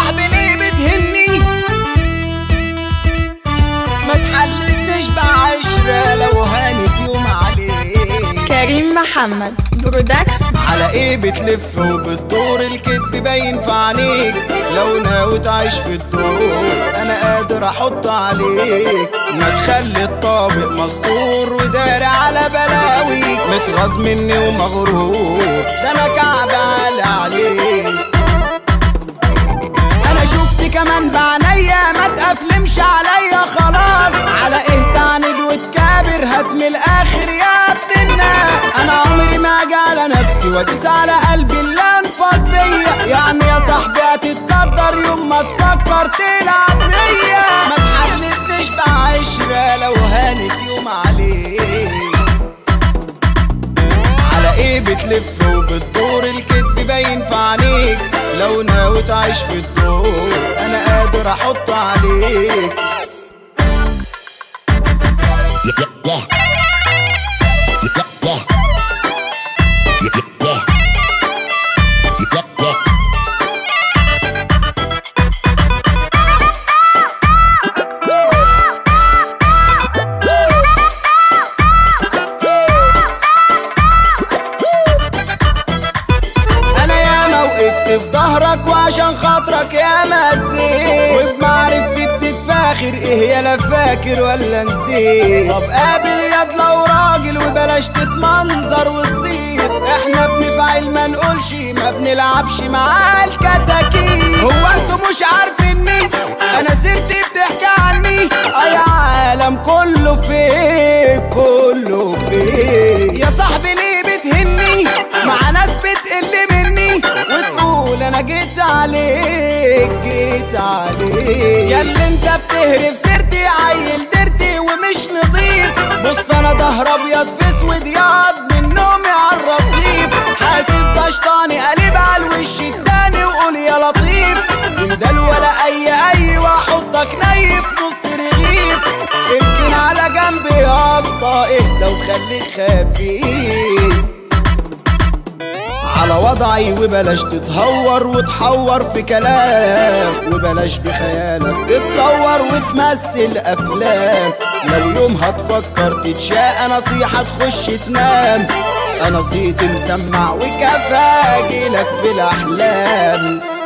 صاحبي ليه بتهني ما تحلفنيش بعشرة لو هانت يوم عليك كريم محمد برودكشن على ايه بتلف وبتدور الكدب باين في عينيك لو ناوي تعيش في الدور انا قادر احط عليك ما تخلي الطابق مسطور وداري على بلاويك متغاظ مني ومغرور ده انا كعب عالي عليك انا شفت كمان بعنيا ما تقفلمش عليا خلاص على ايه تعند وتكابر هات من الاخر يا ابن الناس انا عمري ما اجي على نفسي وادوس على قلبي اللي انفض بيا يعني يا صاحبي هتتقدر يوم ما تفكر تلعب بيا ما تحلفنيش بعشرة لو هانت يوم عليك على ايه بتلف وبتدور الكدب باين في عينيك لو ناوي تعيش في الدور انا قادر احط عليك انا ياما وقفت في ظهرك وعشان خاطرك يا مسيت وبمعرفتي بتتفاخر ايه يا لا فاكر ولا نسيت طب قابل يد لو راجل وبلاش تتمنظر وتصيد احنا بنفعل ما نقولش ما بنلعبش مع الكتاكيت هو انتوا مش عارفيني انا سيرتي بتحكي عني اه يا عالم كله فيك كله فيك يا صاحبي ليه بتهني مع ناس بتقل مني وتقول انا جيت عليك جيت عليك يا اللي انت بتهرف سيرتي عيل درتي ومش نضيف بص انا ظهر ابيض في اسود ياض من نومي على الرصيف حاسب بشطاني قلب على الوش التاني وقول يا لطيف زندال ولا اي اي واحطك نايف نص رغيف اركن على جنب يا اسطى اهدى وخليك خفيف على وضعي وبلاش تتهور وتحور في كلام وبلاش بخيالك تتصور وتمثل افلام لو يوم هتفكر تتشاء نصيحة تخش تنام انا صيتي مسمع وكفاجي لك في الاحلام